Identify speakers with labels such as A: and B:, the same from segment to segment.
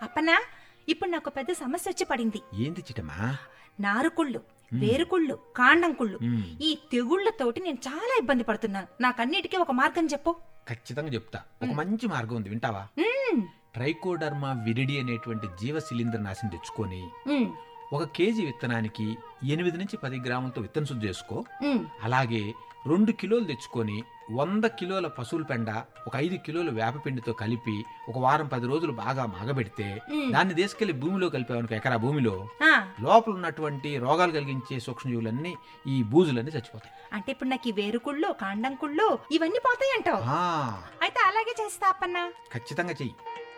A: అప్పనా ఇప్పుడు నాకు పెద్ద సమస్య వచ్చి పడింది
B: ఏంది చిటమా
A: నారుకుళ్ళు వేరుకుళ్ళు కాండం కుళ్ళు
B: మ్మ్.
A: ఈ తెగుళ్లతోటి నేను చాలా ఇబ్బంది పడుతున్నాను నాకన్నిటికీ ఒక మార్గం చెప్పు
B: ఖచ్చితంగా చెప్తా ఒక మంచి మార్గం ఉంది వింటావా
A: మ్మ్.
B: ట్రైకోడర్మా విరిడి అనేటువంటి జీవ శిలీంద్ర నాశనం తెచ్చుకొని
A: మ్మ్.
B: ఒక కేజీ విత్తనానికి ఎనిమిది నుంచి పది గ్రాములతో విత్తన శుద్ధి చేసుకో
A: మ్మ్.
B: అలాగే రెండు కిలోలు తెచ్చుకొని వంద కిలోల పశువుల పెండ ఒక ఐదు కిలోల వేపపిండితో కలిపి ఒక వారం పది రోజులు బాగా మాగబెడితే
A: మ్మ్.
B: దాన్ని తీసుకెళ్లి భూమిలో కలిపావనుకో ఎకరా భూమిలో
A: ఆ,
B: లోపల ఉన్నటువంటి రోగాలు కలిగించే సూక్ష్మజీవులన్నీ ఈ బూజులన్నీ చచ్చిపోతాయి
A: అంటే ఇప్పుడు నాకు ఈ వేరుకుళ్ళు కాండం కుళ్ళు ఇవన్నీ పోతాయి అంటావు
B: ఆ,
A: అయితే అలాగే చేస్తా అప్పన్నా
B: ఖచ్చితంగా చెయ్యి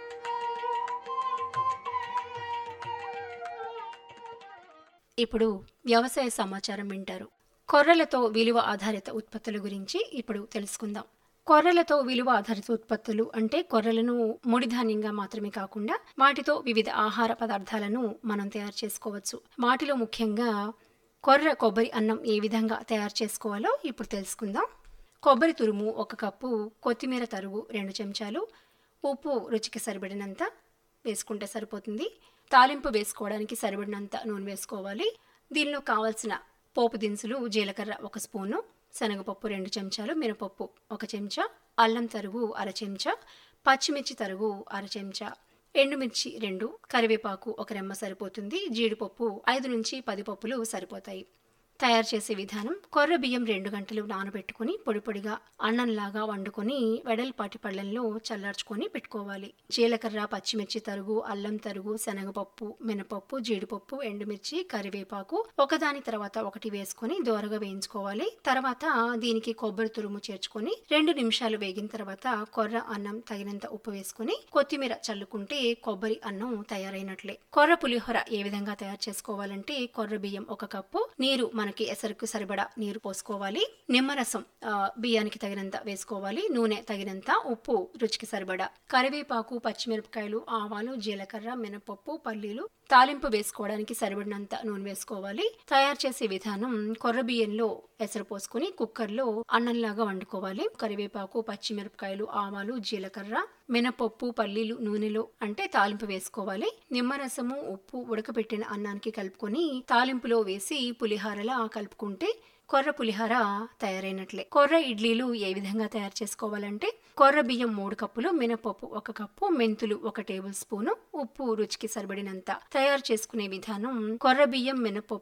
C: ఇప్పుడు వ్యవసాయ సమాచారం వింటారు కొర్రలతో విలువ ఆధారిత ఉత్పత్తుల గురించి ఇప్పుడు తెలుసుకుందాం కొర్రలతో విలువ ఆధారిత ఉత్పత్తులు అంటే కొర్రలను ముడిధాన్యంగా మాత్రమే కాకుండా వాటితో వివిధ ఆహార పదార్థాలను మనం తయారు చేసుకోవచ్చు వాటిలో ముఖ్యంగా కొర్ర కొబ్బరి అన్నం ఏ విధంగా తయారు చేసుకోవాలో ఇప్పుడు తెలుసుకుందాం కొబ్బరి తురుము ఒక కప్పు కొత్తిమీర తరుగు రెండు చెంచాలు ఉప్పు రుచికి సరిపడినంత వేసుకుంటే సరిపోతుంది తాలింపు వేసుకోవడానికి సరిపడినంత నూనె వేసుకోవాలి దీనిలో కావాల్సిన పోపు దినుసులు జీలకర్ర ఒక స్పూను శనగపప్పు రెండు చెంచాలు మినపప్పు ఒక చెంచా అల్లం తరుగు అర చెంచా పచ్చిమిర్చి తరుగు అర చెంచా ఎండుమిర్చి రెండు కరివేపాకు ఒక రెమ్మ సరిపోతుంది జీడిపప్పు ఐదు నుంచి పది పప్పులు సరిపోతాయి తయారు చేసే విధానం కొర్ర బియ్యం రెండు గంటలు నానబెట్టుకుని పొడి పొడిగా అన్నంలాగా వండుకొని వెడల్పాటి పళ్ళెంలో చల్లార్చుకొని పెట్టుకోవాలి జీలకర్ర పచ్చిమిర్చి తరుగు అల్లం తరుగు శనగపప్పు మినపప్పు జీడిపప్పు ఎండుమిర్చి కరివేపాకు ఒకదాని తర్వాత ఒకటి వేసుకొని దోరగా వేయించుకోవాలి తర్వాత దీనికి కొబ్బరి తురుము చేర్చుకొని రెండు నిమిషాలు వేగిన తర్వాత కొర్ర అన్నం తగినంత ఉప్పు వేసుకొని కొత్తిమీర చల్లుకుంటే కొబ్బరి అన్నం తయారైనట్లే కొర్ర పులిహోర ఏ విధంగా తయారు చేసుకోవాలంటే కొర్ర బియ్యం ఒక కప్పు నీరు మనకి ఎసరుకు సరిపడా నీరు పోసుకోవాలి నిమ్మరసం ఆ, బియ్యానికి తగినంత వేసుకోవాలి నూనె తగినంత ఉప్పు రుచికి సరిపడా కరివేపాకు పచ్చిమిరపకాయలు ఆవాలు జీలకర్ర మినపప్పు పల్లీలు తాలింపు వేసుకోవడానికి సరిపడినంత నూనె వేసుకోవాలి తయారు చేసే విధానం కొర్ర బియ్యంలో ఎసరు పోసుకుని కుక్కర్లో అన్నంలాగా వండుకోవాలి కరివేపాకు పచ్చిమిరపకాయలు ఆవాలు జీలకర్ర మినపప్పు పల్లీలు నూనెలో అంటే తాలింపు వేసుకోవాలి నిమ్మరసము ఉప్పు ఉడకబెట్టిన అన్నానికి కలుపుకొని తాలింపులో వేసి పులిహారలా కలుపుకుంటే కొర్ర పులిహార తయారైనట్లే కొర్ర ఇడ్లీలు ఏ విధంగా తయారు చేసుకోవాలంటే కొర్ర బియ్యం మూడు కప్పులు మినపప్పు ఒక కప్పు మెంతులు ఒక టేబుల్ స్పూను ఉప్పు రుచికి సరిపడినంత తయారు చేసుకునే విధానం కొర్ర బియ్యం మినపప్పు